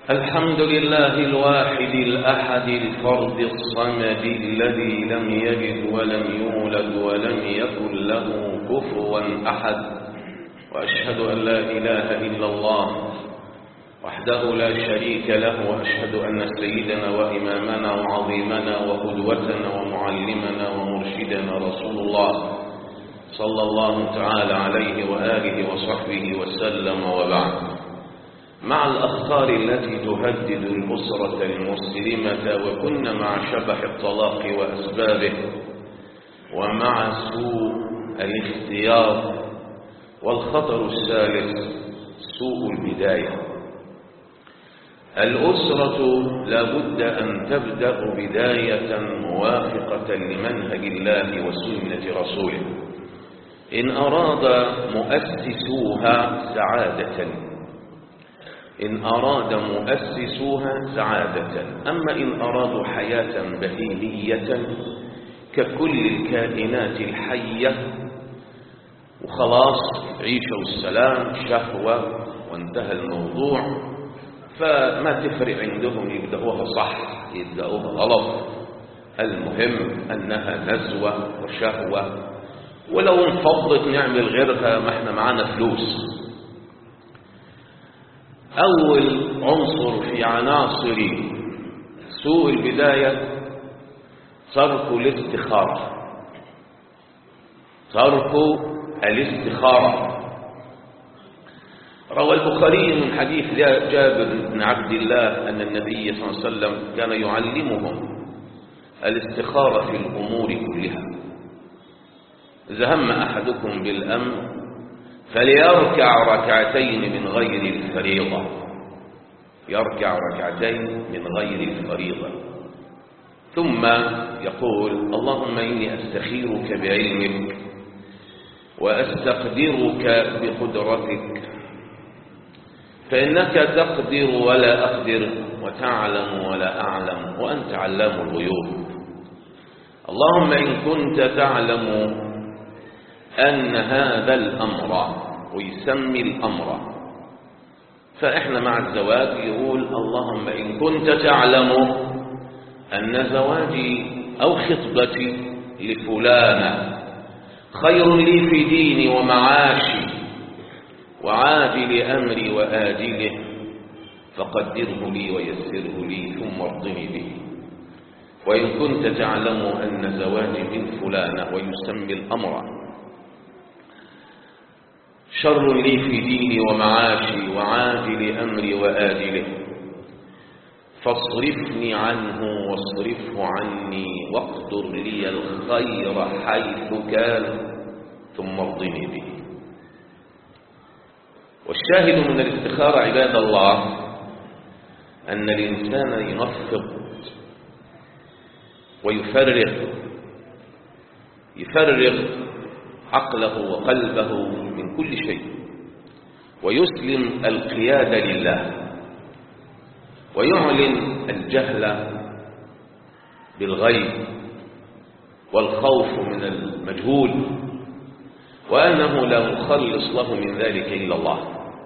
الحمد لله الواحد الأحد الفرد الصمد الذي لم يلد ولم يولد ولم يكن له كفوا أحد وأشهد أن لا إله إلا الله وحده لا شريك له وأشهد أن سيدنا وإمامنا وعظيمنا وقدوتنا ومعلمنا ومرشدنا رسول الله صلى الله تعالى عليه وآله وصحبه وسلم وبعد مع الأخطار التي تهدد الأسرة المسلمة وكن مع شبح الطلاق وأسبابه ومع سوء الاختيار والخطر الثالث سوء البداية الأسرة لابد أن تبدأ بداية موافقة لمنهج الله وسنة رسوله إن أراد مؤسسوها سعادة إن أراد مؤسسوها سعادة أما إن أرادوا حياة بهيمية ككل الكائنات الحية وخلاص عيشوا السلام شهوة وانتهى الموضوع فما تفرق عندهم يبدأوها صح يبدأوها غلط المهم أنها نزوة وشهوة ولو انفضت نعمل غيرها ما احنا معانا فلوس أول عنصر في عناصر سوء البداية ترك الاستخارة ترك الاستخارة روى البخاري من حديث جابر بن عبد الله أن النبي صلى الله عليه وسلم كان يعلمهم الاستخارة في الأمور كلها إذا هم أحدكم بالأمر فليركع ركعتين من غير الفريضة يركع ركعتين من غير الفريضة ثم يقول اللهم إني أستخيرك بعلمك وأستقدرك بقدرتك فإنك تقدر ولا أقدر وتعلم ولا أعلم وأنت علام الغيوب اللهم إن كنت تعلم أن هذا الأمر ويسمي الأمر فإحنا مع الزواج يقول اللهم إن كنت تعلم أن زواجي أو خطبتي لفلانة خير لي في ديني ومعاشي وعاجل أمري وآجله فقدره لي ويسره لي ثم ارضني به وإن كنت تعلم أن زواجي من فلانة ويسمي الأمر شر لي في ديني ومعاشي وعاجل أمري وآجله فاصرفني عنه واصرفه عني واقدر لي الخير حيث كان ثم ارضني به والشاهد من الاستخارة عباد الله أن الإنسان ينفض ويفرغ يفرغ عقله وقلبه من كل شيء ويسلم القيادة لله ويعلن الجهل بالغيب والخوف من المجهول وأنه لا مخلص له من ذلك إلا الله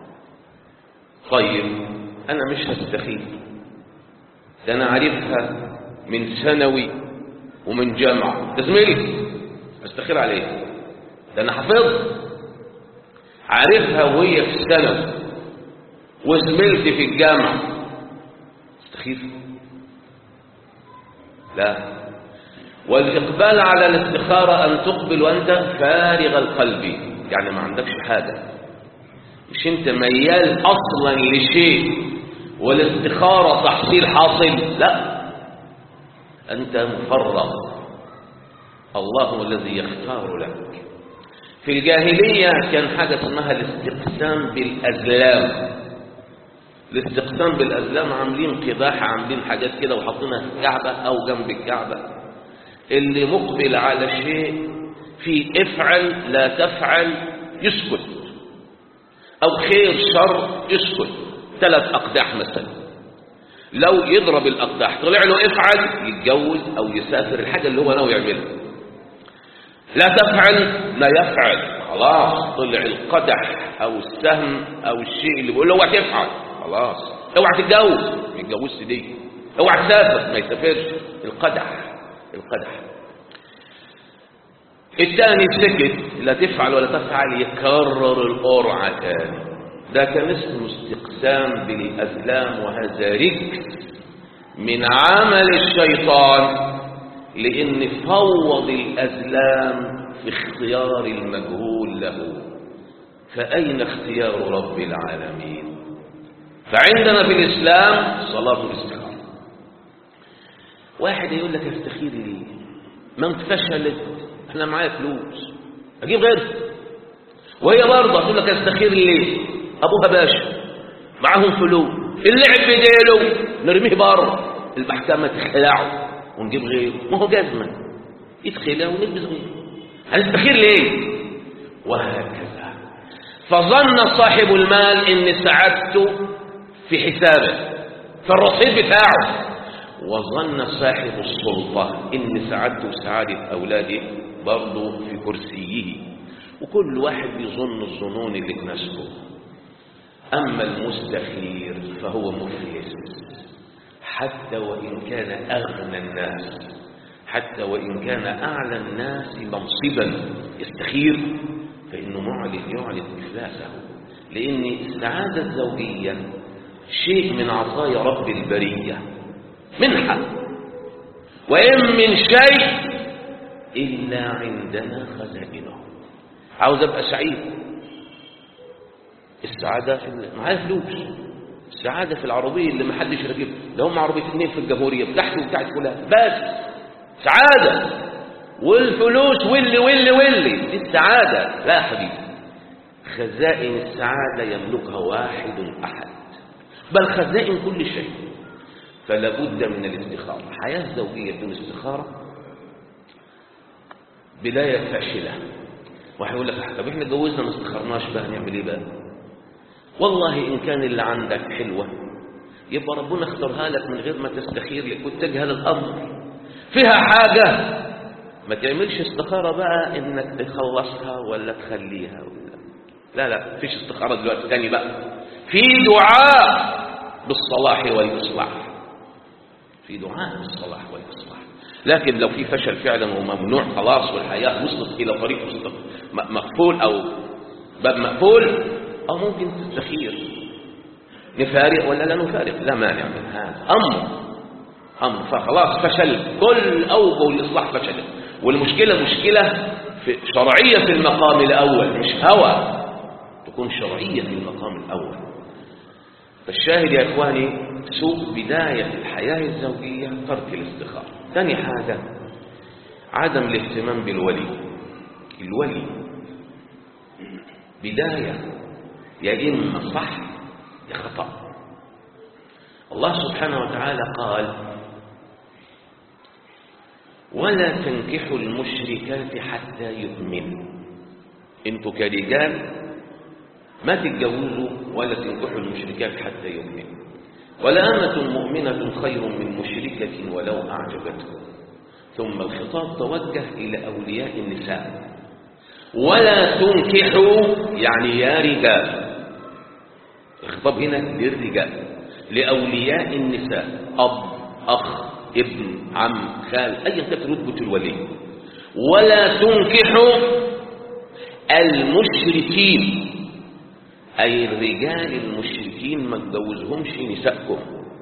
طيب أنا مش هستخيل ده أنا عارفها من ثانوي ومن جامعة ده زميلي استخير عليه ده أنا حفظت عارفها وهي في الثانوي وزميلتي في الجامعة استخير لا والإقبال على الاستخارة أن تقبل وأنت فارغ القلب يعني ما عندكش حاجة مش أنت ميال أصلا لشيء والاستخارة تحصيل حاصل لا أنت مفرغ الله هو الذي يختار لك في الجاهلية كان حاجة اسمها الاستقسام بالأزلام الاستقسام بالأزلام عاملين قداحة عاملين حاجات كده وحاطينها في الكعبة أو جنب الكعبة اللي مقبل على شيء في افعل لا تفعل يسكت أو خير شر يسكت ثلاث أقداح مثلا لو يضرب الأقداح طلع له افعل يتجوز أو يسافر الحاجة اللي هو ناوي يعملها لا تفعل لا يفعل خلاص طلع القدح أو السهم أو الشيء اللي بيقول له هو تفعل خلاص اوعى تتجوز ما يتجوزش دي اوعى تسافر ما يسافرش القدح القدح الثاني سكت لا تفعل ولا تفعل يكرر القرعة تاني ده كان اسمه استقسام بالأزلام وهذا رجس من عمل الشيطان لأن فوض الأزلام في اختيار المجهول له فأين اختيار رب العالمين فعندنا في الإسلام صلاة الاستخارة واحد يقول لك استخير ليه ما انت فشلت احنا معايا فلوس اجيب غيرها وهي برضه تقول لك استخير ليه ابوها باشا معاهم فلوس اللعب بديله نرميه بره المحكمه تخلعه ونجيب غيره ما هو جزمه يتخلع ونلبس غيره هنستخير ليه وهكذا فظن صاحب المال ان سعادته في حسابه في الرصيد بتاعه وظن صاحب السلطة إن سعادته وسعادة أولاده برضه في كرسيه وكل واحد بيظن الظنون اللي تناسبه أما المستخير فهو مفلس حتى وإن كان أغنى الناس حتى وإن كان أعلى الناس منصبا يستخير فإنه معلن يعلن إفلاسه لأن السعادة الزوجية شيء من عطايا رب البرية منحة وإن من شيء إلا عندنا خزائنه عاوز أبقى سعيد السعادة في معايا فلوس السعادة في العربية اللي ما حدش راكبها ده هم عربية اثنين في الجمهورية بتاعتي وبتاعت فلان بس سعادة والفلوس واللي واللي واللي دي السعادة لا يا حبيبي خزائن السعادة يملكها واحد أحد بل خزائن كل شيء فلا بد من الاستخارة حياة زوجية بدون استخارة بداية فاشلة واحد يقول لك طب احنا اتجوزنا ما استخرناش بقى نعمل ايه بقى والله ان كان اللي عندك حلوة يبقى ربنا اختارها لك من غير ما تستخير لك وتجهل الامر فيها حاجة ما تعملش استخارة بقى انك تخلصها ولا تخليها ولا لا لا فيش استخارة دلوقتي تاني بقى في دعاء بالصلاح والإصلاح في دعاء بالصلاح والإصلاح لكن لو في فشل فعلا وممنوع خلاص والحياة وصلت إلى طريق مقفول أو باب مقفول أو ممكن تستخير نفارق ولا لا نفارق لا مانع من هذا أمر أمر فخلاص فشل كل أوجه الإصلاح فشلت والمشكلة مشكلة في شرعية في المقام الأول مش هوى تكون شرعية في المقام الأول فالشاهد يا إخواني سوء بداية الحياة الزوجية ترك الاستخارة ثاني حاجة عدم الاهتمام بالولي الولي بداية يا إما صح يا خطأ الله سبحانه وتعالى قال ولا تنكحوا المشركات حتى يؤمنوا انتوا كرجال ما تتجوزوا ولا تنكحوا المشركات حتى يؤمنوا ولا أمة مؤمنة خير من مشركة ولو أعجبتكم ثم الخطاب توجه إلى أولياء النساء ولا تنكحوا يعني يا رجال الخطاب هنا للرجال لأولياء النساء أب أخ ابن عم خال أي كانت رتبة الولي ولا تنكحوا المشركين أي الرجال المشركين ما تجوزهمش نسائكم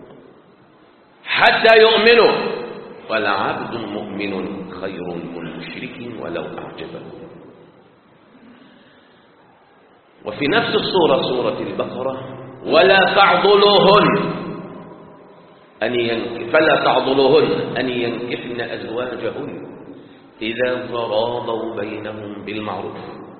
حتى يؤمنوا ولعبد مؤمن خير من مشرك ولو أعجبكم وفي نفس الصورة سورة البقرة ولا تعضلوهن أن ينك فلا تعضلوهن أن ينكحن أزواجهن إذا تراضوا بينهم بالمعروف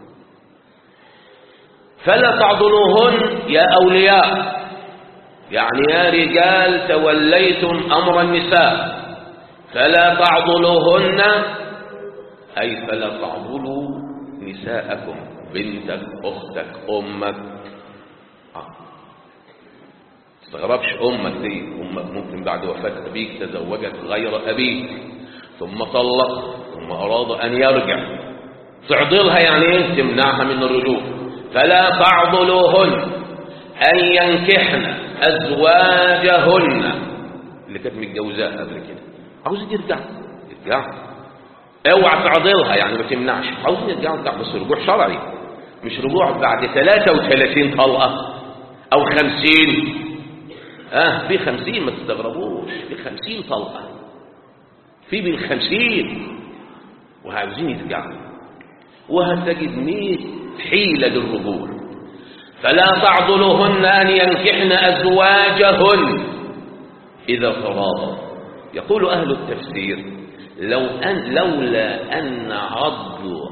فلا تعضلوهن يا أولياء يعني يا رجال توليتم أمر النساء فلا تعضلوهن أي فلا تعضلوا نساءكم بنتك أختك أمك آه. تستغربش أمك دي أمك ممكن بعد وفاة أبيك تزوجت غير أبيك ثم طلق ثم أراد أن يرجع تعضلها يعني ايه تمنعها من الرجوع فلا تعضلوهن أن ينكحن أزواجهن اللي كانت متجوزاها قبل كده عاوزين يرجعوا يرجعوا اوعى تعضلها يعني ما تمنعش عاوزين يرجعوا يرجعوا بس رجوع شرعي مش رجوع بعد 33 طلقة أو 50 اه في 50 ما تستغربوش في 50 طلقة في بالخمسين وعاوزين يرجعوا وهتجد 100 حيلة للرجوع فلا تعضلهن أن ينكحن أزواجهن إذا تراضوا يقول أهل التفسير لو أن لولا أن عضل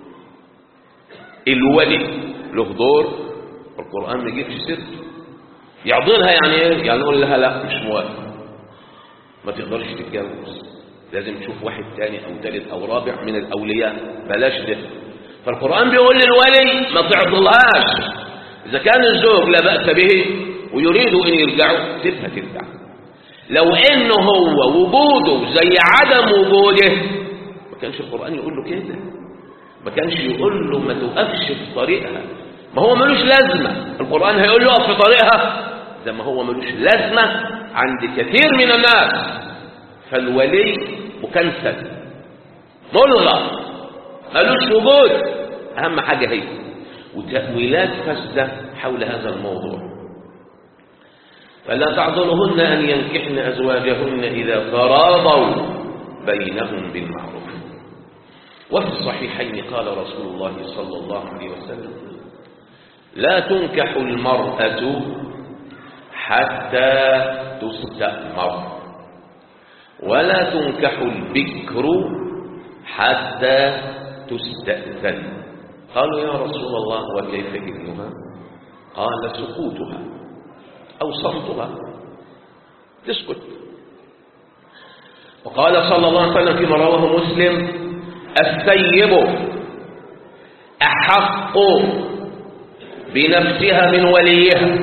الولي له دور القرآن ما يجيبش سيرته يعضلها يعني ايه؟ يعني يقول لها لا مش موافق ما تقدرش تتجوز لازم تشوف واحد تاني او ثالث او رابع من الاولياء بلاش ده فالقرآن بيقول للولي ما تعضلهاش إذا كان الزوج لا بأس به ويريد أن يرجعوا سيبها ترجع لو إنه هو وجوده زي عدم وجوده ما كانش القرآن يقول له كده ما كانش يقول له ما توقفش في طريقها ما هو ملوش لازمة القرآن هيقول له اقف في طريقها ده ما هو ملوش لازمة عند كثير من الناس فالولي مكنسل ملغى ملوش وجود أهم حاجة هي وتأويلات فاسدة حول هذا الموضوع فلا تعضلهن أن ينكحن أزواجهن إذا تراضوا بينهم بالمعروف وفي الصحيحين قال رسول الله صلى الله عليه وسلم لا تنكح المرأة حتى تستأمر ولا تنكح البكر حتى تستأذن قالوا يا رسول الله وكيف إذنها قال سكوتها أو صمتها تسكت وقال صلى الله عليه وسلم فيما رواه مسلم الثيب أحق بنفسها من وليها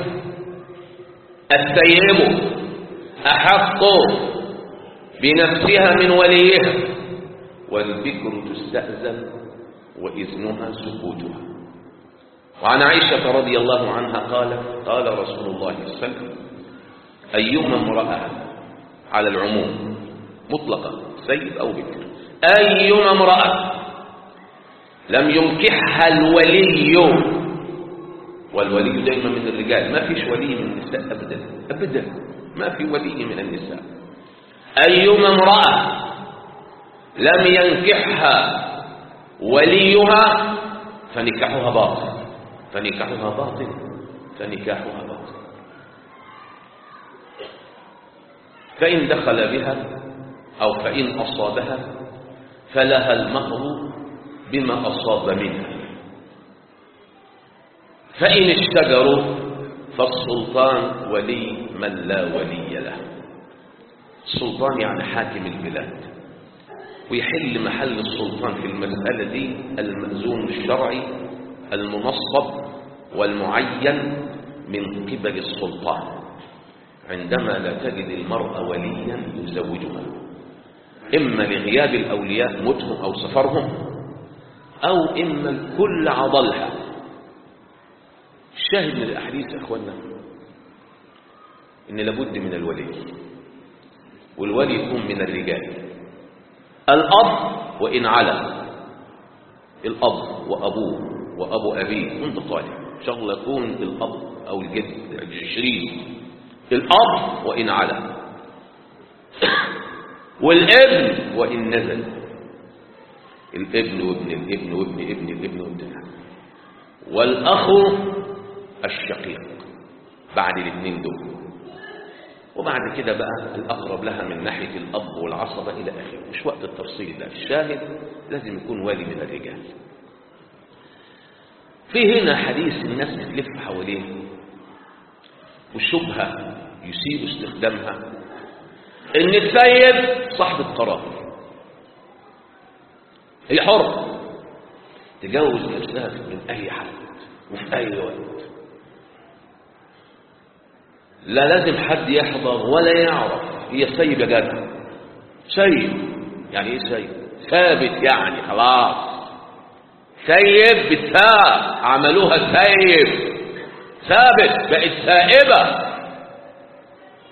الثيب أحق بنفسها من وليها والبكر تستأذن وإذنها سكوتها وعن عائشة رضي الله عنها قالت قال رسول الله صلى الله عليه وسلم أيما امرأة على العموم مطلقا سيد أو بكر أيما امرأة لم ينكحها الولي والولي دائما من الرجال ما فيش ولي من النساء أبدا أبدا ما في ولي من النساء أيما امرأة لم ينكحها وليها فنكاحها باطل فنكاحها باطل فنكاحها باطل فإن دخل بها أو فإن أصابها فلها المهر بما أصاب منها فإن اشتجروا فالسلطان ولي من لا ولي له السلطان يعني حاكم البلاد ويحل محل السلطان في المسألة دي المأذون الشرعي المنصب والمعين من قبل السلطان عندما لا تجد المرأة وليا يزوجها إما لغياب الأولياء موتهم أو سفرهم أو إما الكل عضلها الشاهد من الأحاديث يا أخوانا إن لابد من الولي والولي يكون من الرجال الأب وإن على الأب وأبوه وأبو أبيه وانت طالع إن شاء الله يكون الأب أو الجد العشرين الأب وإن على والابن وإن نزل الابن وابن الابن وابن ابن الابن وابن والأخ الشقيق بعد الاثنين دول وبعد كده بقى الأقرب لها من ناحية الأب والعصبة إلى آخره مش وقت التفصيل ده الشاهد لازم يكون والي من الرجال في هنا حديث الناس بتلف حواليه والشبهة يسيء استخدامها ان السيد صاحب القرار هي حرة تجوز نفسها من اي حد وفي اي وقت لا لازم حد يحضر ولا يعرف هي سيبة جدع سيب يعني ايه سيب ثابت يعني خلاص سيب بالتاء عملوها سيب ثابت بقت سائبة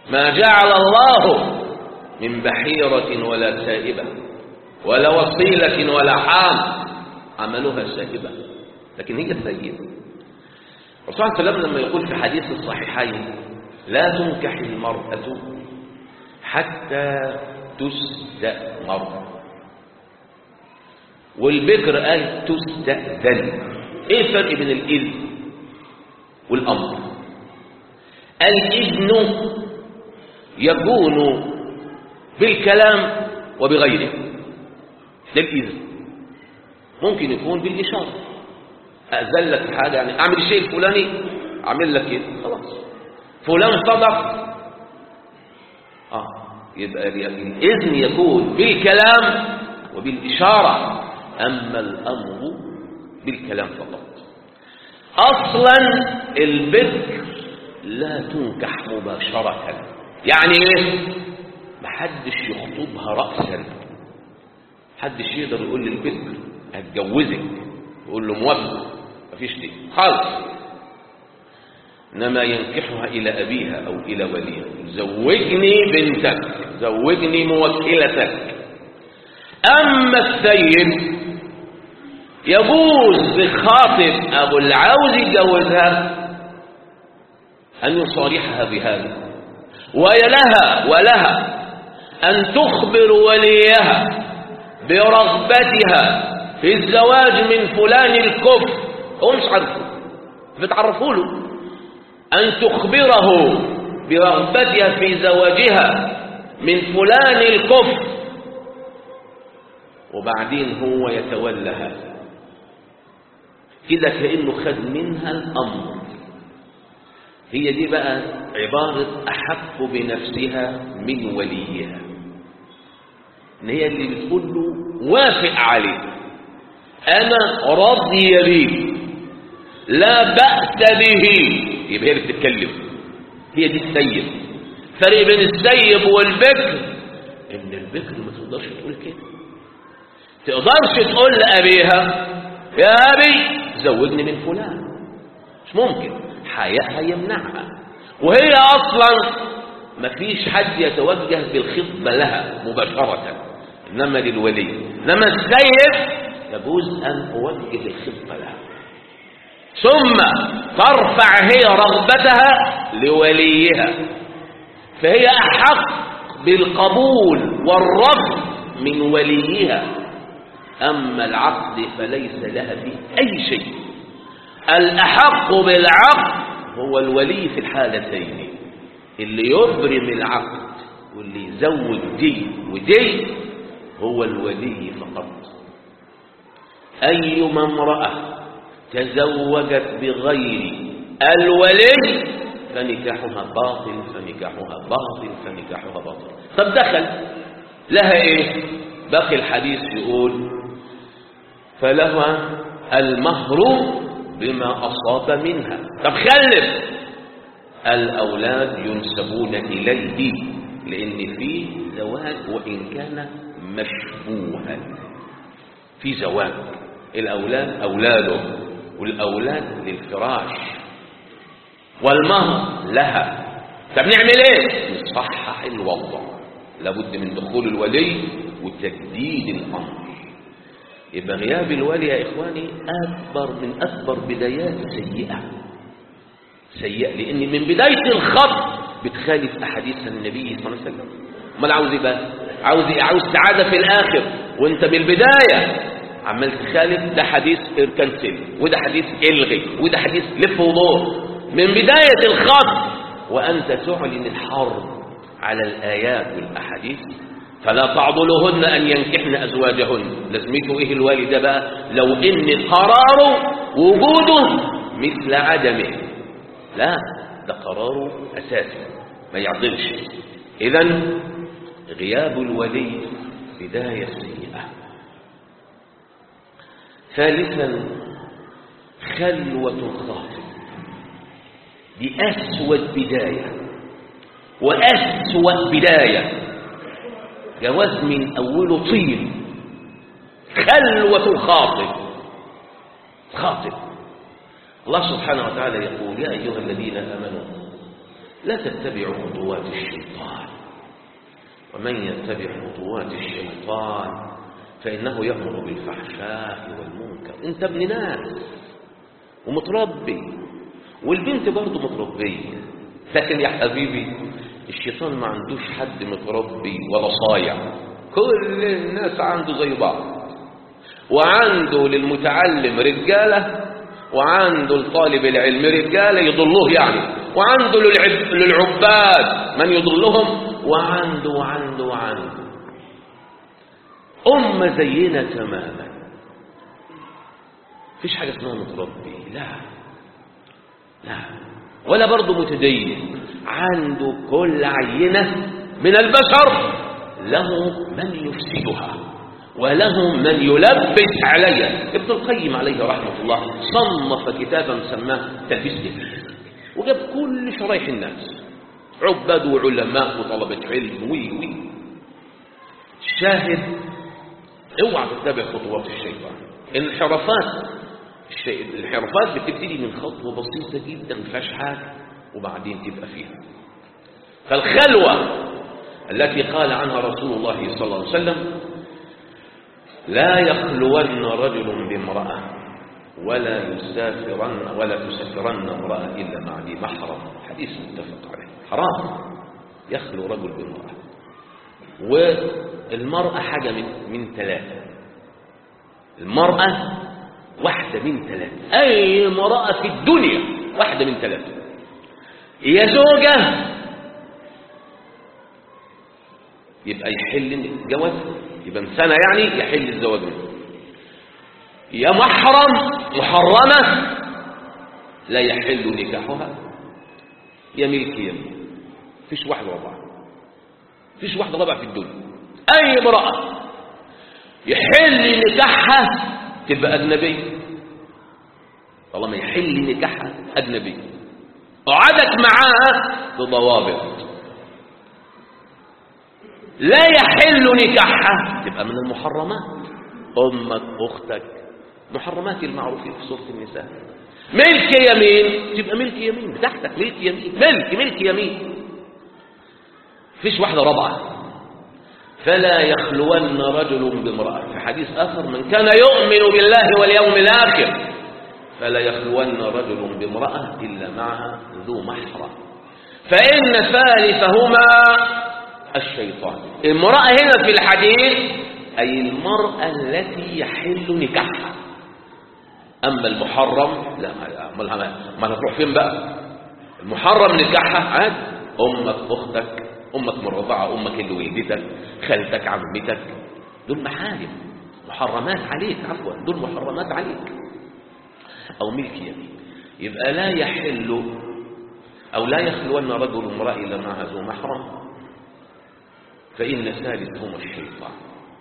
ما جعل الله من بحيرة ولا سائبة ولا وصيلة ولا حام عملوها سائبة لكن هي سيدة الرسول صلى الله عليه وسلم لما يقول في حديث الصحيحين لا تنكح المرأة حتى تستأمر والبكر قال تستأذن ايه الفرق بين الإذن والأمر الإذن يكون بالكلام وبغيره ده الإذن ممكن يكون بالإشارة أأذن لك حاجة يعني أعمل الشيء الفلاني أعمل لك كده خلاص فلان صدق آه يبقى الإذن يكون بالكلام وبالإشارة أما الأمر بالكلام فقط أصلا البكر لا تنكح مباشرة يعني إيه محدش يخطبها رأسا محدش يقدر يقول للبكر هتجوزك يقول له موافق مفيش دي خالص انما ينكحها الى ابيها او الى وليها زوجني بنتك زوجني موكلتك اما السيد يجوز لخاطب ابو العاوز يتجوزها ان يصارحها بهذا ولها ولها ان تخبر وليها برغبتها في الزواج من فلان الكفر هو مش عارفه بتعرفوا له أن تخبره برغبتها في زواجها من فلان الكفر وبعدين هو يتولى هذا كده كأنه خد منها الأمر هي دي بقى عبارة أحق بنفسها من وليها إن هي اللي بتقول له وافق عليه أنا راضي به لا بأس به يبقى هي اللي بتتكلم هي دي السيب فرق بين السيب والبكر ان البكر ما تقدرش تقول كده تقدرش تقول لأبيها يا أبي زوجني من فلان مش ممكن حياءها يمنعها وهي أصلا ما فيش حد يتوجه بالخطبة لها مباشرة إنما للولي إنما السيب يجوز أن أوجه الخطبة لها ثم ترفع هي رغبتها لوليها فهي أحق بالقبول والرفض من وليها أما العقد فليس لها فيه أي شيء الأحق بالعقد هو الولي في الحالتين اللي يبرم العقد واللي يزود دي ودي هو الولي فقط أيما امرأة تزوجت بغير الولي فنكاحها باطل فنكاحها باطل فنكاحها باطل طب دخل لها ايه باقي الحديث يقول فلها المهر بما أصاب منها طب خلف الأولاد ينسبون إليه لأن فيه زواج وإن كان مشبوها في زواج الأولاد أولاده والأولاد للفراش والمهر لها طب نعمل ايه نصحح الوضع لابد من دخول الولي وتجديد الأمر يبقى غياب الولي يا إخواني أكبر من أكبر بدايات سيئة سيئة لأن من بداية الخط بتخالف أحاديث النبي صلى الله عليه وسلم امال عاوز ايه بقى عاوز ايه عاوز سعادة في الآخر وانت من البداية عمال تخالف ده حديث اركنسل وده حديث الغي وده حديث لف ودور من بداية الخط وأنت تعلن الحرب على الآيات والأحاديث فلا تعضلهن أن ينكحن أزواجهن لازمته إيه الوالد بقى لو إن قرار وجوده مثل عدمه لا ده قرار أساسي ما يعضلش إذا غياب الولي بداية سيئة ثالثا خلوة الخاطب دي أسود بداية وأسوأ بداية جواز من أوله طين خلوة الخاطب خاطب الله سبحانه وتعالى يقول يا أيها الذين آمنوا لا تتبعوا خطوات الشيطان ومن يتبع خطوات الشيطان فإنه يأمر بالفحشاء والمنكر انت ابن ناس ومتربي والبنت برضه متربية لكن يا حبيبي الشيطان ما عندوش حد متربي ولا صايع كل الناس عنده زي بعض وعنده للمتعلم رجالة وعنده لطالب العلم رجالة يضلوه يعني وعنده للعب... للعباد من يضلهم وعنده وعنده وعنده أمة زينا تماما فيش حاجة اسمها متربي لا لا ولا برضه متدين عنده كل عينة من البشر له من يفسدها وله من يلبس عليها ابن القيم عليه رحمة الله صنف كتابا سماه تلبيس إبليس وجاب كل شرايح الناس عباد وعلماء وطلبة علم وي وي شاهد اوعى تتبع خطوات الشيطان الانحرافات الشيء الانحرافات بتبتدي من خطوة بسيطة جدا ما فيهاش حاجة وبعدين تبقى فيها فالخلوة التي قال عنها رسول الله صلى الله عليه وسلم لا يخلون رجل بامرأة ولا يسافرن ولا تسافرن امرأة إلا مع ذي محرم حديث متفق عليه حرام يخلو رجل بامرأة والمرأة حاجة من من ثلاثة المرأة واحدة من ثلاثة أي امرأة في الدنيا واحدة من ثلاثة هي زوجة يبقى يحل الجواز يبقى من سنة يعني يحل الزواج منه يا محرم محرمة لا يحل نكاحها يا ملك يمين فيش واحد رابعة فيش واحد رابعة في الدنيا أي امرأة يحل نكاحها تبقى أجنبية طالما يحل نكاحها أجنبي قعدت معاها بضوابط لا يحل نكاحها تبقى من المحرمات أمك أختك محرمات المعروفين في سورة النساء ملك يمين تبقى ملك يمين بتاعتك ملك يمين ملك ملك يمين فيش واحدة رابعة فلا يخلون رجل بامرأة في حديث آخر من كان يؤمن بالله واليوم الآخر فلا يخلون رجل بامرأة إلا معها ذو محرم فإن ثالثهما الشيطان المرأة هنا في الحديث أي المرأة التي يحل نكاحها أما المحرم لا ما ما هتروح فين بقى المحرم نكاحها عاد أمك أختك أمك مرضعة أمك اللي ولدتك خالتك عمتك دول محارم محرمات عليك عفوا دول محرمات عليك أو ملك يمين يبقى لا يحل أو لا يخلون رجل امرأة إلا معها ذو محرم فإن ثالثهما الشيطان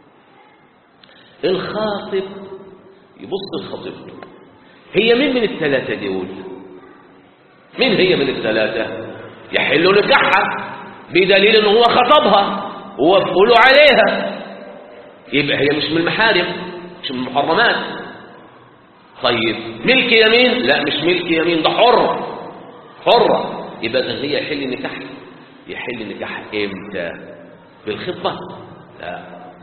الخاطب يبص لخطيبته هي مين من الثلاثة دول مين هي من الثلاثة يحل نكاحها بدليل ان هو خطبها ووافقوا عليها يبقى هي مش من المحارم مش من المحرمات طيب ملك يمين لا مش ملك يمين ده حر حرة يبقى إذن هي يحل نكاح يحل نكاح امتى بالخطبة لا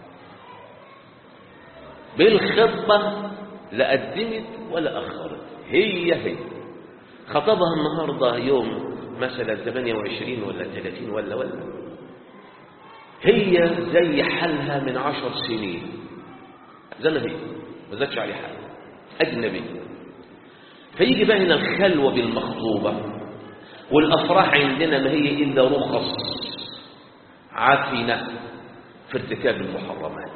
بالخطبة لا قدمت ولا أخرت هي هي خطبها النهاردة يوم مثلا 28 ولا 30 ولا ولا هي زي حالها من عشر سنين زي ما هي ما زادش عليه حاجة أجنبي فيجي بقى هنا الخلوة بالمخطوبة والأفراح عندنا ما هي إلا رخص عافنة في ارتكاب المحرمات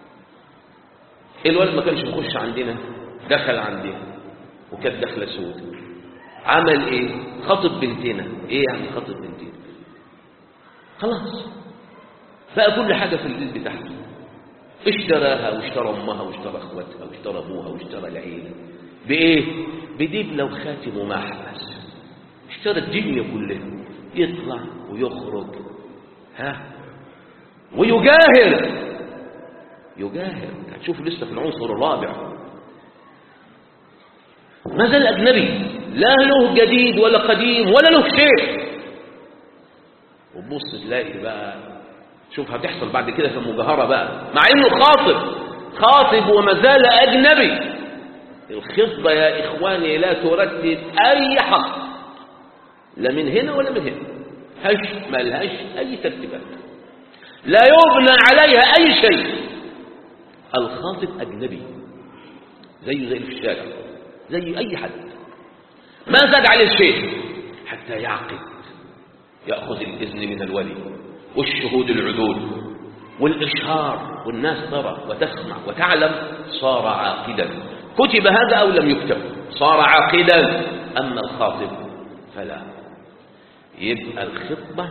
الولد ما كانش بيخش عندنا دخل عندنا وكانت دخلة سود عمل ايه خطب بنتنا ايه يعني خطب بنتنا خلاص بقى كل حاجة في البيت بتاعته اشتراها واشترى امها واشترى اخواتها واشترى ابوها واشترى العيله بايه بدبله وخاتم ومحبس اشترى الدنيا كلها يطلع ويخرج ها ويجاهر يجاهر هتشوفوا لسه في العنصر الرابع ما زال اجنبي لا له جديد ولا قديم ولا له شيء تبص تلاقي بقى شوف هتحصل بعد كده في المجاهرة بقى مع انه خاطب خاطب وما زال اجنبي الخطبة يا اخواني لا تردد اي حق لا من هنا ولا من هنا هش ما لهاش اي ترتيبات لا يبنى عليها اي شيء الخاطب اجنبي زيه زي اللي في الشارع زي اي حد ما زاد عليه شيء حتى يعقد ياخذ الاذن من الولي والشهود العدول والاشهار والناس ترى وتسمع وتعلم صار عاقدا كتب هذا او لم يكتب صار عاقدا اما الخاطب فلا يبقى الخطبه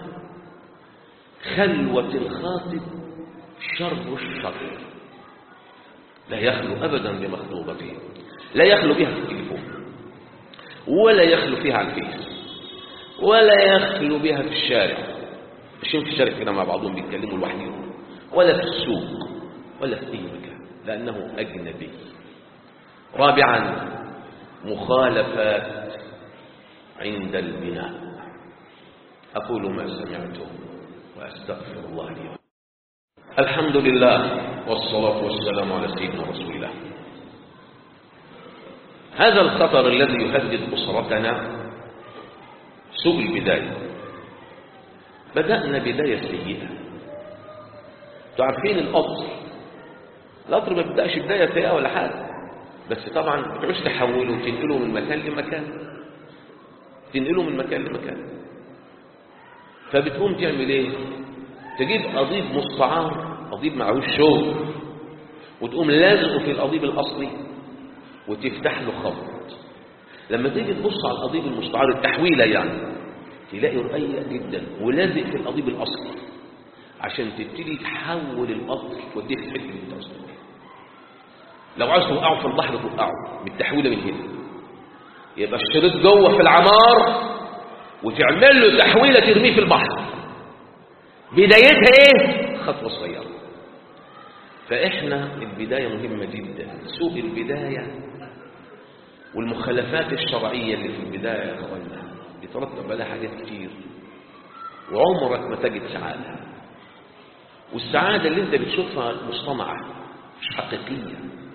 خلوه الخاطب شر الشر لا يخلو ابدا بمخطوبته لا يخلو بها في التليفون ولا يخلو فيها على الفيس ولا يخلو بها في الشارع ماشيين في الشارع كده مع بعضهم بيتكلموا لوحدهم ولا في السوق ولا في اي مكان لانه اجنبي رابعا مخالفات عند البناء اقول ما سمعتم واستغفر الله لي ولكم. الحمد لله والصلاه والسلام على سيدنا رسول الله هذا الخطر الذي يهدد اسرتنا سوء البدايه بدانا بدايه سيئه تعرفين القطر القطر ما بيبداش بدايه سيئه ولا حاجه بس طبعا مش تحوله وتنقله من مكان لمكان تنقله من مكان لمكان فبتقوم تعمل ايه تجيب قضيب مستعار قضيب معهوش شغل وتقوم لازقه في القضيب الاصلي وتفتح له خط لما تيجي تبص على القضيب المستعار التحويله يعني تلاقي رقيق جدا ولازق في القضيب الاصلي عشان تبتدي تحول القطر وتوديه في الحته اللي انت وصلت لو عايز توقعه في البحر توقعه بالتحويله من هنا يبقى الشريط جوه في العمار وتعمل له تحويله ترميه في البحر بدايتها ايه خطوه صغيره فاحنا البدايه مهمه جدا سوء البدايه والمخالفات الشرعيه اللي في البدايه يا اخوانا بيترتب عليها حاجات كتير وعمرك ما تجد سعاده والسعاده اللي انت بتشوفها مصطنعه مش حقيقيه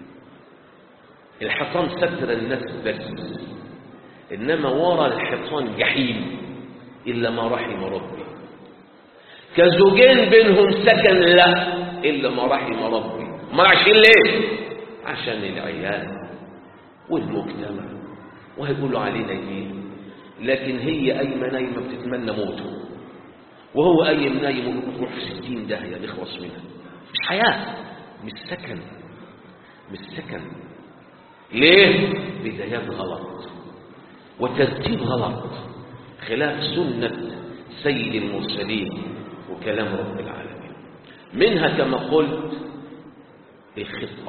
الحصان ستر الناس بس انما ورا الحصان جحيم الا ما رحم ربي كزوجين بينهم سكن لا الا ما رحم ربي ما عشان ليه عشان العيال والمجتمع وهيقولوا علينا ايه لكن هي قايمه نايمه بتتمنى موته وهو قايم نايم وتروح في ستين داهيه نخلص منها مش حياه مش سكن مش سكن ليه بدايات غلط وترتيب غلط خلاف سنة سيد المرسلين وكلام رب العالمين منها كما قلت الخطبة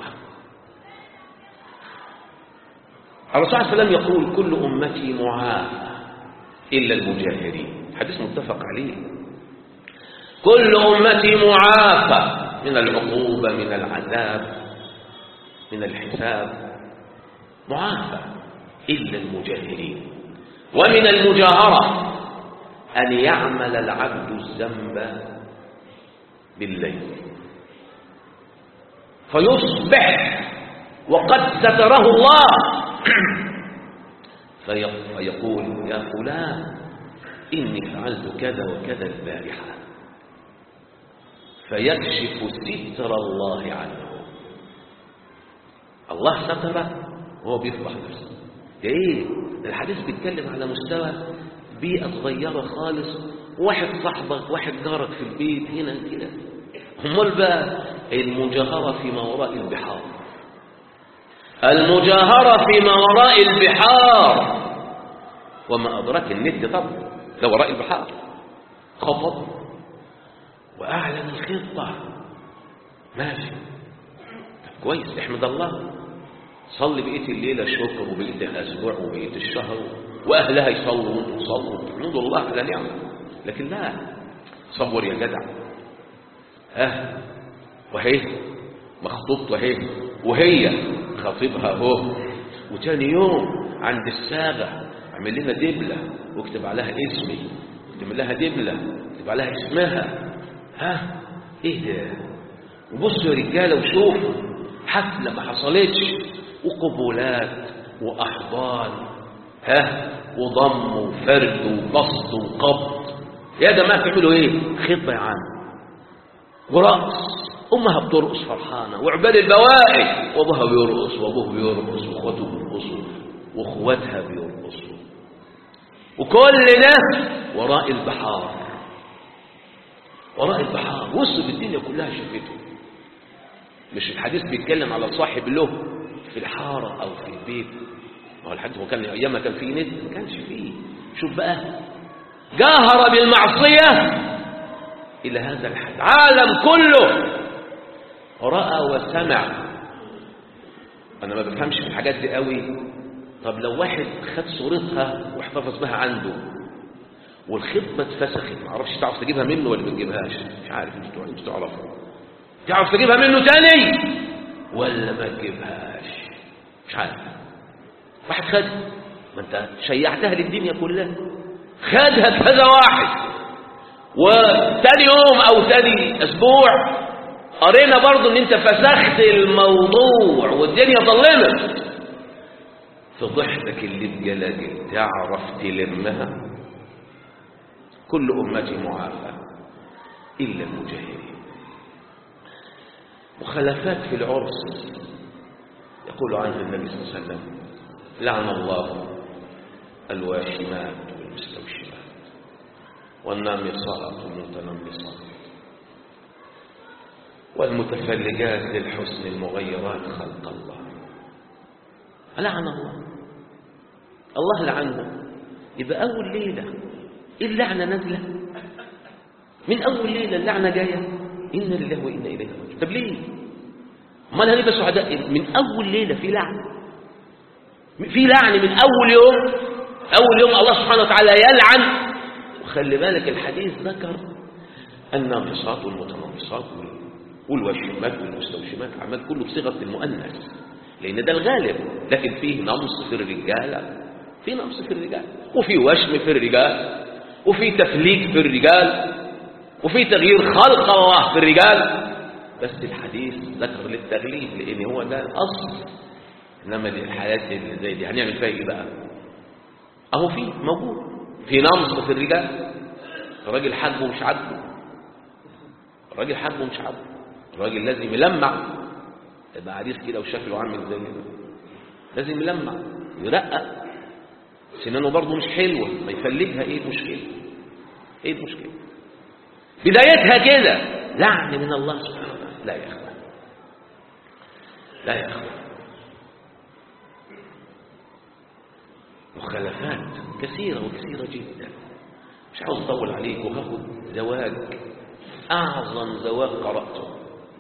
الرسول صلى الله عليه وسلم يقول كل أمتي معافى إلا المجاهرين حديث متفق عليه كل أمتي معافى من العقوبة من العذاب من الحساب معافى إلا المجاهرين ومن المجاهرة أن يعمل العبد الذنب بالليل فيصبح وقد ستره الله فيقول يا فلان إني فعلت كذا وكذا البارحة فيكشف ستر الله عنه الله ستره وهو بيفضح نفسه ده ايه الحديث بيتكلم على مستوى بيئة صغيرة خالص واحد صاحبك واحد جارك في البيت هنا كده امال بقى المجاهرة فيما وراء البحار المجاهرة فيما وراء البحار وما أدراك النت طبعا ده وراء البحار خطب وأعلن الخطة ماشي طب كويس احمد الله صلي بقية الليلة شكر وبقية الأسبوع وبقية الشهر وأهلها يصلوا وانتم تصلوا تحمدوا الله على نعمة لكن لا صبر يا جدع ها وهي مخطوط وهي وهي خطيبها اهو وتاني يوم عند السابع عمل لنا دبلة واكتب عليها اسمي تعمل لها دبلة تبقى لها اسمها ها ايه ده وبصوا يا رجاله وشوفوا حفله ما حصلتش وقبولات واحضان ها وضم وفرد وبسط وقبض يا جماعه تعملوا ايه خطبه يا عم ورقص امها بترقص فرحانه وعبال البواقي وابوها بيرقص وابوه بيرقص واخواته بيرقصوا واخواتها بيرقصوا وكل ده وراء البحار وراء البحار وصل الدنيا كلها شافته مش الحديث بيتكلم على صاحب له في الحارة أو في البيت هو الحديث هو كان أيام كان فيه نت ما كانش فيه شوف بقى جاهر بالمعصية إلى هذا الحد عالم كله رأى وسمع أنا ما بفهمش في الحاجات دي قوي طب لو واحد خد صورتها واحتفظ بها عنده والخطبة اتفسخت ما اعرفش تعرف تجيبها منه ولا ما تجيبهاش مش عارف انتوا انتوا تعرفوا تعرف تجيبها منه تاني ولا ما تجيبهاش مش عارف واحد خد ما انت شيعتها للدنيا كلها خدها كذا واحد وتاني يوم او تاني اسبوع قرينا برضو ان انت فسخت الموضوع والدنيا ظلمت فضحتك اللي بجلاجل تعرف تلمها كل أمتي معافى إلا المجاهرين مخالفات في العرس يقول عنه النبي صلى الله عليه وسلم لعن الله الواشمات والمستوشمات والنامصات والمتنمصات والمتفلجات للحسن المغيرات خلق الله لعن الله الله لعنه يبقى أول ليلة اللعنة نازلة من أول ليلة اللعنة جاية إنا لله وإنا إليه راجعون طب ليه؟ امال هنبقى سعداء من أول ليلة في لعن في لعن من أول يوم أول يوم الله سبحانه وتعالى يلعن وخلي بالك الحديث ذكر الناقصات والمتناقصات والوشمات والمستوشمات عمال كله بصيغة المؤنث لأن ده الغالب لكن فيه نمص في الرجالة في نقص في الرجال وفي وشم في الرجال وفي تفليك في الرجال وفي تغيير خلق الله في الرجال بس الحديث ذكر للتغليب لان هو ده الاصل انما دي الحياه اللي زي دي هنعمل فيها ايه بقى اهو في موجود في نمص في الرجال الراجل حاجبه مش عاجبه الراجل حاجبه مش عاجبه الراجل لازم يلمع يبقى عريس كده وشكله عامل زي كده لازم يلمع يرقق سنانه برضه مش حلوة ما يفلجها ايه المشكلة ايه المشكلة بدايتها كده لعن من الله سبحانه وتعالى لا يا اخوان لا يا اخوان مخالفات كثيرة وكثيرة جدا مش عاوز اطول عليك وهاخد زواج اعظم زواج قرأته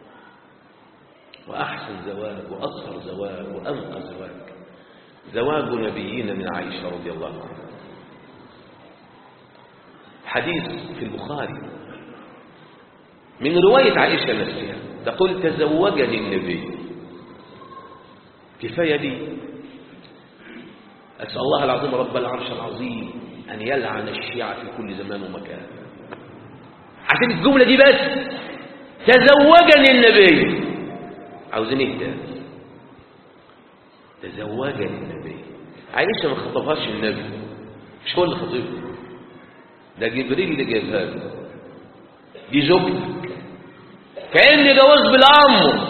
واحسن زواج واطهر زواج وانقى زواج زواج نبينا من عائشة رضي الله عنها حديث في البخاري من رواية عائشة نفسها تقول تزوجني النبي كفاية دي أسأل الله العظيم رب العرش العظيم أن يلعن الشيعة في كل زمان ومكان عشان الجملة دي بس تزوجني النبي عاوزين ايه تزوجني النبي عائشة ما خطبهاش النبي مش هو اللي خطبها ده جبريل اللي جابها له دي زوجتك كأن جواز بالأمر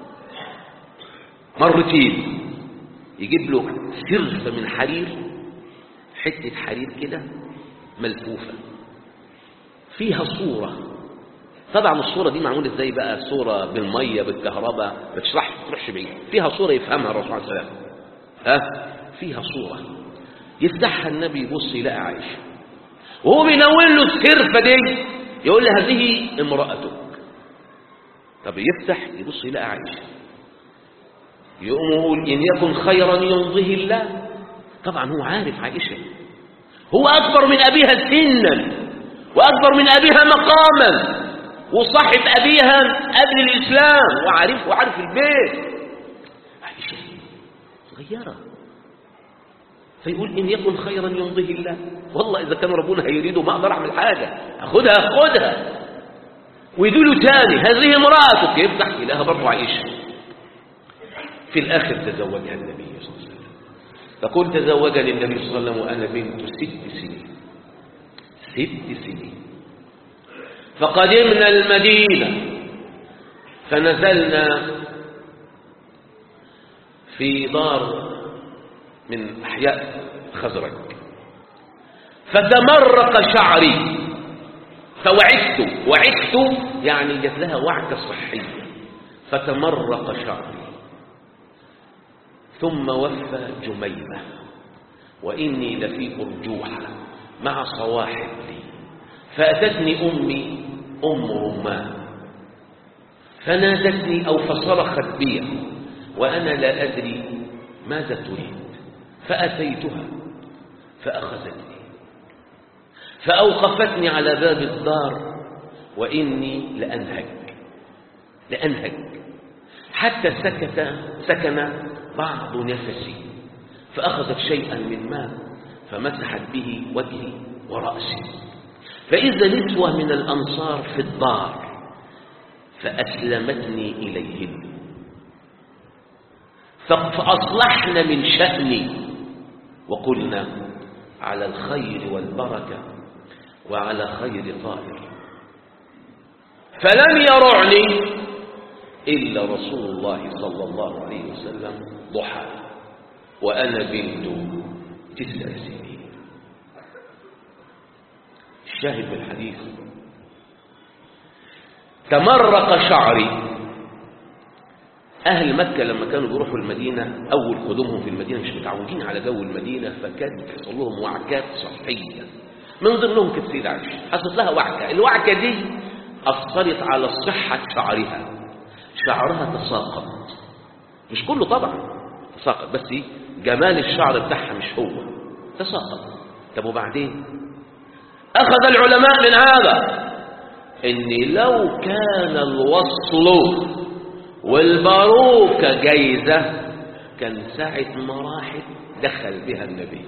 مرتين يجيب له سرفة من حرير حتة حرير كده ملفوفة فيها صورة طبعا الصورة دي معمولة ازاي بقى صورة بالمية بالكهرباء ما تشرحش ما تروحش بعيد فيها صورة يفهمها الرسول عليه السلام ها فيها صورة يفتحها النبي يبص يلاقي عائشة وهو بينول له السرفة دي يقول له هذه امرأتك طب يفتح يبص يلاقي عائشة يقوم يقول إن يكن خيرا يرضيه الله طبعا هو عارف عائشة هو أكبر من أبيها سنا وأكبر من أبيها مقاما وصاحب أبيها قبل الإسلام وعارف وعارف البيت عائشة صغيرة فيقول إن يكن خيرا يمضيه الله والله إذا كان ربنا هيريده ما أقدر أعمل حاجة أخدها أخدها ويقول له تاني هذه امرأتك يفتح إليها برضه عيش في الآخر تزوجها النبي صلى الله عليه وسلم تقول تزوجني النبي صلى الله عليه وسلم وأنا بنت ست سنين ست سنين فقدمنا المدينة فنزلنا في دار من أحياء خزرج فتمرق شعري فوعدت وعدت يعني جت لها وعكة صحية فتمرق شعري ثم وفى جميمة وإني لفي أرجوحة مع صواحب لي فأتتني أمي أم رمان فنادتني أو فصرخت بي وأنا لا أدري ماذا تريد فأتيتها فأخذتني فأوقفتني على باب الدار وإني لأنهج لأنهج حتى سكت سكن بعض نفسي فأخذت شيئا من ماء فمسحت به وجهي ورأسي فإذا نسوة من الأنصار في الدار فأسلمتني إليهن فأصلحن من شأني وقلنا على الخير والبركة وعلى خير طائر فلم يرعني إلا رسول الله صلى الله عليه وسلم ضحى وأنا بنت تسع سنين الشاهد بالحديث تمرق شعري أهل مكة لما كانوا بيروحوا المدينة أول قدومهم في المدينة مش متعودين على جو المدينة فكان يحصل لهم وعكات صحية من ضمنهم كانت سيدة عائشة حصلت لها وعكة الوعكة دي أثرت على صحة شعرها شعرها تساقط مش كله طبعا تساقط بس جمال الشعر بتاعها مش هو تساقط طب وبعدين أخذ العلماء من هذا إن لو كان الوصل والباروكة جايزة كان ساعة ما راحت دخل بها النبي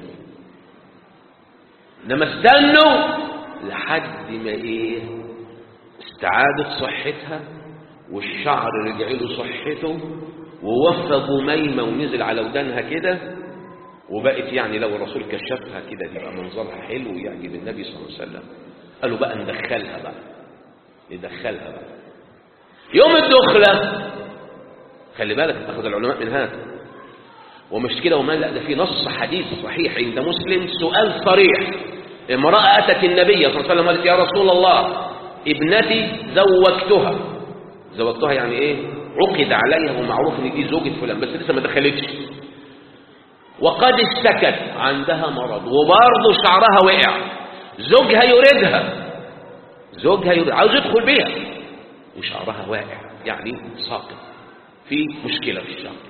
انما استنوا لحد ما ايه استعادت صحتها والشعر رجع له صحته ووفى جميمة ونزل على ودانها كده وبقت يعني لو الرسول كشفها كده يبقى منظرها حلو ويعجب النبي صلى الله عليه وسلم قالوا بقى ندخلها بقى ندخلها بقى يوم الدخلة خلي بالك اتخذ العلماء من هذا ومش كده وما لا ده في نص حديث صحيح عند مسلم سؤال صريح امرأة أتت النبي صلى الله عليه وسلم قالت يا رسول الله ابنتي زوجتها زوجتها يعني ايه عقد عليها ومعروف ان دي زوجة فلان بس لسه ما دخلتش وقد اشتكت عندها مرض وبرضه شعرها وقع زوجها يريدها زوجها يريد عاوز يدخل بيها وشعرها واقع يعني ساقط في مشكلة في الشعر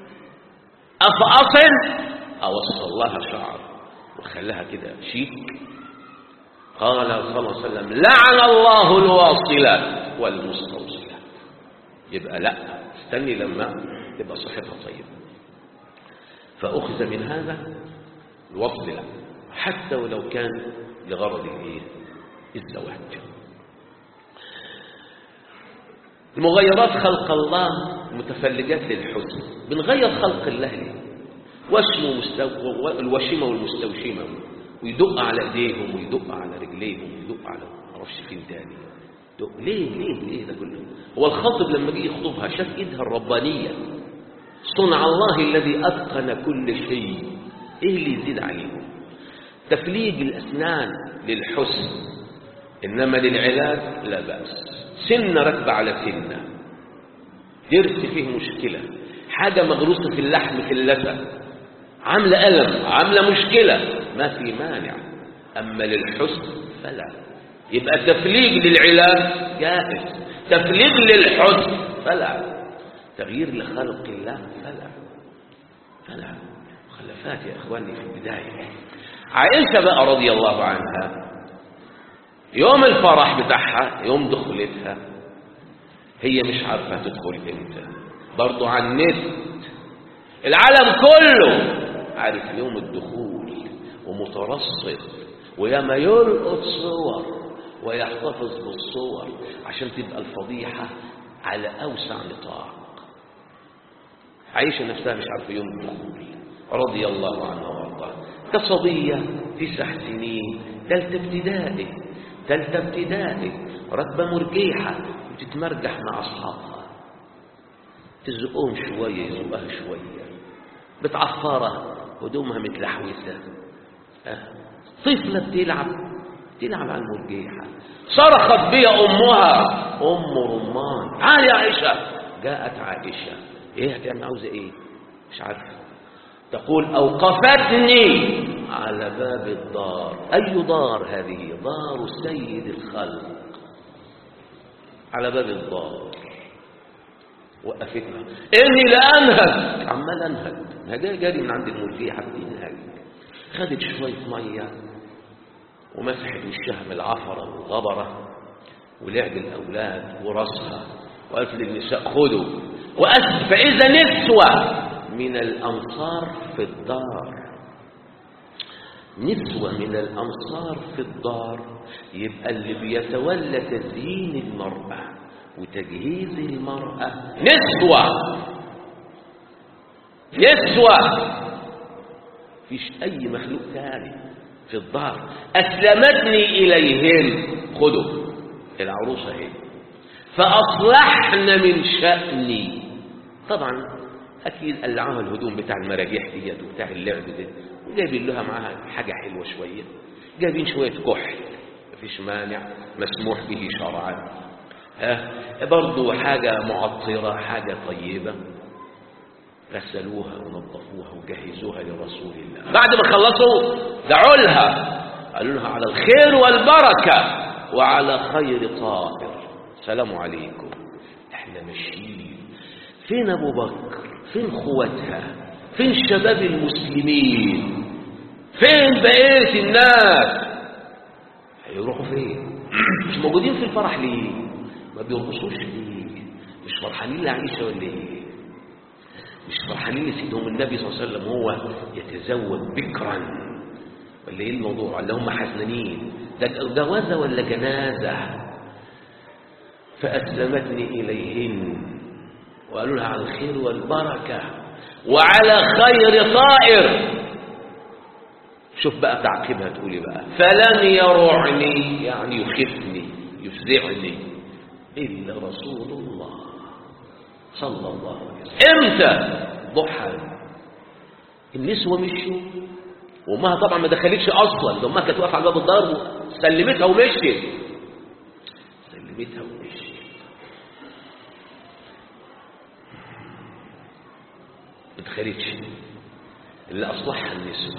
أفأصل أوصل لها شعر وخلاها كده شيك قال صلى الله عليه وسلم لعن الله الواصلات والمستوصلات يبقى لا استني لما تبقى صحتها طيبة فأخذ من هذا الوصل لا حتى ولو كان لغرض الايه الزواج المغيرات خلق الله متفلجات للحسن بنغير خلق الله ليه وشم ومستو... الوشمة والمستوشمة ويدق على ايديهم ويدق على رجليهم ويدق على معرفش فين تاني دق. ليه ليه ليه ده كله هو الخاطب لما جه يخطبها شاف ايدها الربانية صنع الله الذي أتقن كل شيء ايه اللي يزيد عليهم تفليج الأسنان للحسن إنما للعلاج لا بأس سن ركب على سنة ضرس فيه مشكلة حاجة مغروسة في اللحم في اللثة عاملة ألم عاملة مشكلة ما في مانع أما للحسن فلا يبقى تفليج للعلاج جائز تفليج للحسن فلا تغيير لخلق الله فلا فلا مخلفات يا إخواني في البداية عائشة بقى رضي الله عنها يوم الفرح بتاعها يوم دخلتها هي مش عارفة تدخل امتى برضو على النت العالم كله عارف يوم الدخول ومترصد وياما يلقط صور ويحتفظ بالصور عشان تبقى الفضيحة على أوسع نطاق عايشة نفسها مش عارفة يوم الدخول رضي الله عنها وارضاها كصبية تسع سنين تالتة ابتدائي تالتة ابتدائي راكبة مرجيحة وتتمرجح مع أصحابها تزقهم شوية يزقها شوية بتعفرها هدومها متلحوسة أه. طفلة بتلعب تلعب على المرجيحة صرخت بيا أمها أم رمان تعالي يا عائشة جاءت عائشة إيه هتعمل عاوزة إيه مش عارفة تقول أوقفتني على باب الدار أي دار هذه دار سيد الخلق على باب الدار وقفتنا إني لأنهج عمال أنهج هجا جاري من عند المرجيحة بتنهج خدت شوية مية ومسحت وشها من العفرة والغبرة ولعب الأولاد وراسها وقالت للنساء خذوا وأس فإذا نسوة من الأنصار في الدار نسوة من الأنصار في الدار يبقى اللي بيتولى تزيين المرأة وتجهيز المرأة نسوة نسوة فيش أي مخلوق ثاني في الدار أسلمتني إليهن خذوا العروسة هي فأصلحن من شأني طبعا أكيد قلعوها الهدوم بتاع المراجيح ديت وبتاع اللعب ده وجايبين لها معاها حاجة حلوة شوية جايبين شوية كحل مفيش مانع مسموح به شرعا ها برضه حاجة معطرة حاجة طيبة غسلوها ونظفوها وجهزوها لرسول الله بعد ما خلصوا دعوا لها قالوا لها على الخير والبركة وعلى خير طائر سلام عليكم احنا ماشيين فين ابو بكر فين خواتها فين شباب المسلمين فين بقية الناس هيروحوا فين مش موجودين في الفرح ليه ما بيرقصوش ليه مش فرحانين لعيشة ولا ايه مش فرحانين لسيدهم النبي صلى الله عليه وسلم هو يتزوج بكرا ولا ايه الموضوع ولا هم حزنانين ده جوازة ولا جنازة فأسلمتني إليهن وقالوا لها على الخير والبركة وعلى خير طائر شوف بقى تعقيبها تقولي بقى فلم يرعني يعني يخفني يفزعني إلا رسول الله صلى الله عليه وسلم امتى ضحى النسوة مشوا وامها طبعا ما دخلتش اصلا ده امها كانت واقفه على باب الدار سلمتها ومشيت سلمتها ومشيت ما دخلتش اللي اصلحها النسوة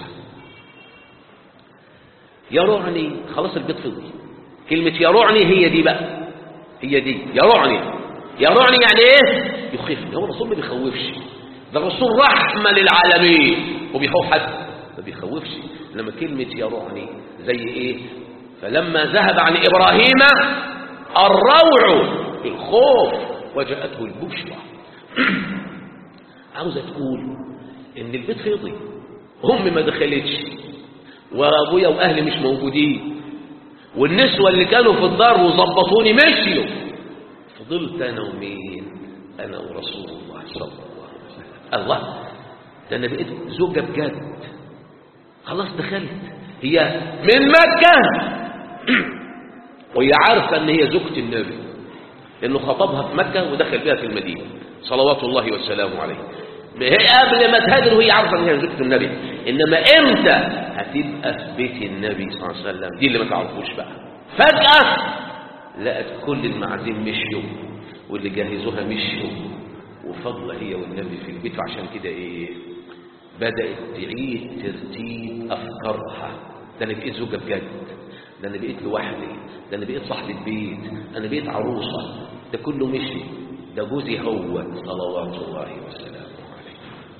يرعني خلاص البيت فضي كلمة يرعني هي دي بقى هي دي يرعني يرعني يعني ايه يخفني هو الرسول ما بيخوفش ده الرسول رحمة للعالمين وبيخوف حد ما بيخوفش لما كلمة يرعني زي ايه فلما ذهب عن ابراهيم الروع الخوف وجاءته البشرى عاوزة تقول ان البيت فضي امي ما دخلتش وابويا واهلي مش موجودين والنسوة اللي كانوا في الدار وظبطوني مشيوا فضلت انا ومين انا ورسول الله صلى الله عليه وسلم الله ده انا بقيت زوجة بجد خلاص دخلت هي من مكة وهي عارفة ان هي زوجة النبي لانه خطبها في مكة ودخل بها في المدينة صلوات الله وسلامه عليه هي قبل ما تهاجر وهي عارفة ان هي زوجة النبي انما امتى هتبقى في بيت النبي صلى الله عليه وسلم دي اللي ما تعرفوش بقى فجأة لقت كل المعازيم مشيوا واللي جهزوها مشيوا وفضل هي والنبي في البيت وعشان كده ايه بدأت تعيد ترتيب أفكارها ده أنا بقيت زوجة بجد ده أنا بقيت لوحدي ده أنا بقيت صاحبة بيت أنا بقيت عروسة ده كله مشي ده جوزي هو صلوات الله وسلامه عليه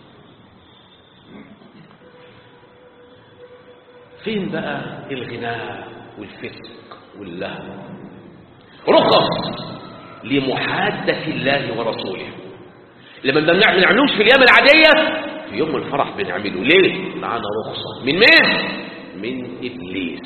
فين بقى الغناء والفسق واللهو رخص لمحادة الله ورسوله لما ما بنعملوش في الأيام العادية في يوم الفرح بنعمله ليه معانا رخصة من مين من إبليس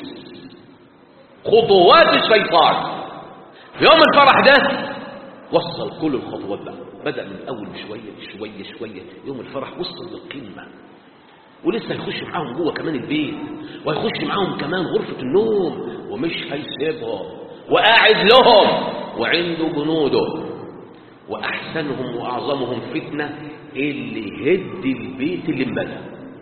خطوات الشيطان في يوم الفرح ده وصل كل الخطوات بقى بدأ من أول شوية شوية شوية يوم الفرح وصل للقمة ولسه هيخش معاهم جوه كمان البيت وهيخش معاهم كمان غرفة النوم ومش هيسيبهم وقاعد لهم وعنده جنوده وأحسنهم وأعظمهم فتنة اللي يهد البيت اللي انبنى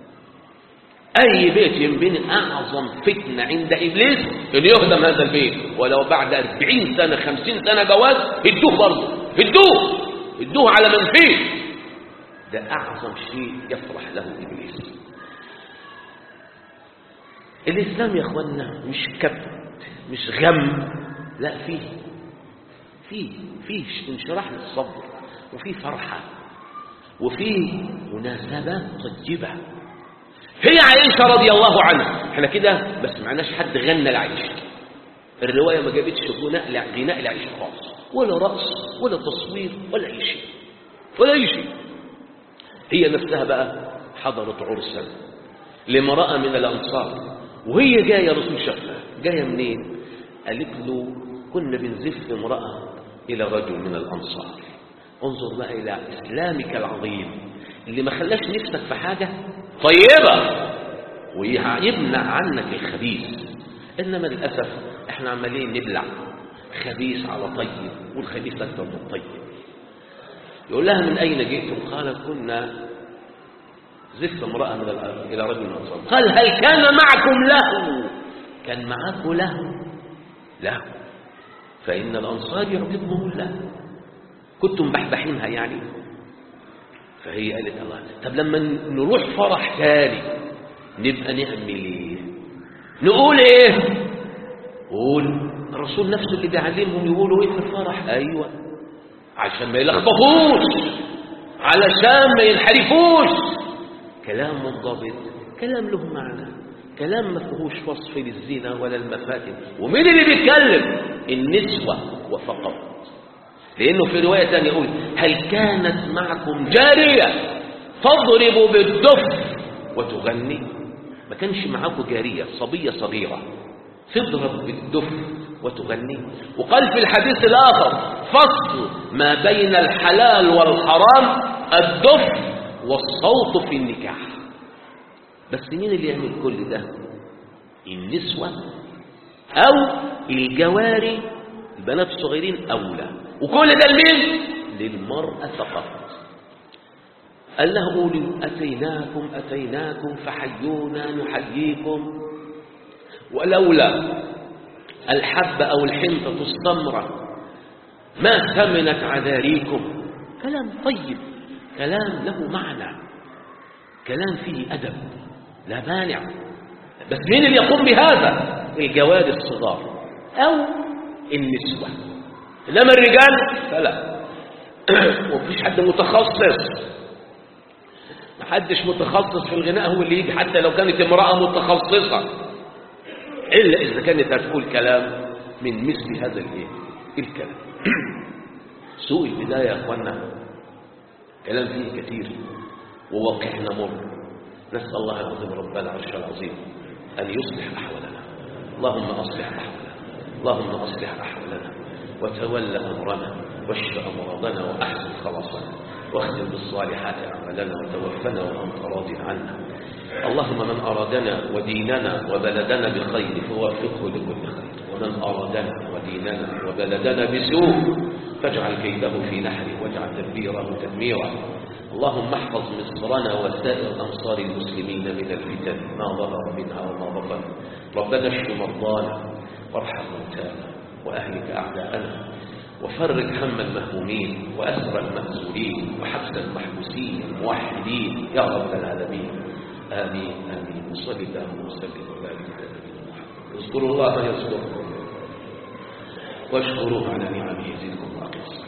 أي بيت ينبني أعظم فتنة عند إبليس إن يهدم هذا البيت ولو بعد أربعين سنة خمسين سنة جواز هدوه برضه هدوه هدوه على من فيه ده أعظم شيء يفرح له إبليس الإسلام يا أخوانا مش كبت مش غم لا فيه فيه فيه انشراح للصبر وفيه فرحة وفيه مناسبات طيبة هي عائشة رضي الله عنها احنا كده بس معناش حد غنى لعائشة الرواية ما جابتش غناء غناء لعائشة خالص ولا رقص ولا تصوير ولا أي شيء ولا أي شيء هي نفسها بقى حضرت عرسا لامرأة من الأنصار وهي جاية رسول شافها جاية منين قالت له كنا بنزف امرأة إلى رجل من الأنصار انظر بقى إلى إسلامك العظيم اللي ما خلاش نفسك في حاجة طيبة ويمنع عنك الخبيث إنما للأسف احنا عمالين نبلع خبيث على طيب والخبيث أكثر من الطيب يقول لها من أين جئتم قالت كنا زفت امرأة من إلى رجل من الأنصار قال هل كان معكم له كان معكم له لا فإن الأنصار يعجبهم الله كنتم بحبحينها يعني فهي قالت الله طب لما نروح فرح تاني نبقى نعمل ايه نقول ايه قول الرسول نفسه اللي بيعلمهم يقولوا ايه في الفرح ايوه عشان ما يلخبطوش علشان ما ينحرفوش كلام منضبط كلام له معنى كلام ما فيهوش وصف للزنا ولا المفاتن ومين اللي بيتكلم النسوة وفقط لأنه في رواية ثانية يقول هل كانت معكم جارية تضرب بالدف وتغني ما كانش معاكم جارية صبية صغيرة تضرب بالدف وتغني وقال في الحديث الآخر فصل ما بين الحلال والحرام الدف والصوت في النكاح بس مين اللي يعمل كل ده النسوة أو الجواري البنات الصغيرين أولى وكل ده لمين للمرأة فقط قال له قولوا أتيناكم أتيناكم فحيونا نحييكم ولولا الحب أو الحنطة السمرة ما ثمنت عذاريكم كلام طيب كلام له معنى كلام فيه أدب لا مانع بس مين اللي يقوم بهذا الجواد الصغار أو النسوة إنما الرجال فلا ومفيش حد متخصص محدش متخصص في الغناء هو اللي يجي حتى لو كانت امرأة متخصصة إلا إذا كانت هتقول كلام من مثل هذا الايه الكلام سوء البداية يا أخوانا كلام فيه كثير وواقعنا مر نسأل الله العظيم رب العرش العظيم أن يصلح أحوالنا اللهم أصلح أحوالنا اللهم أصلح أحوالنا وتول أمرنا واشف أمراضنا وأحسن خلاصنا واختم بالصالحات أعمالنا وتوفنا وأنت راض عنا اللهم من أرادنا وديننا وبلدنا بخير فوفقه لكل خير ومن أرادنا وديننا وبلدنا بسوء فاجعل كيده في نحره واجعل تدبيره تدميرا اللهم احفظ مصرنا وسائر أمصار المسلمين من الفتن ما ظهر منها وما بطن ربنا اشف مرضانا وارحم موتانا وأهلك أعداءنا وفرج هم المهمومين وأسر المأسورين وحبس المحبوسين الموحدين يا رب العالمين آمين آمين وصل اللهم وسلم وبارك على نبينا محمد اذكروا الله يذكركم واشكروه على نعمه يزدكم واقم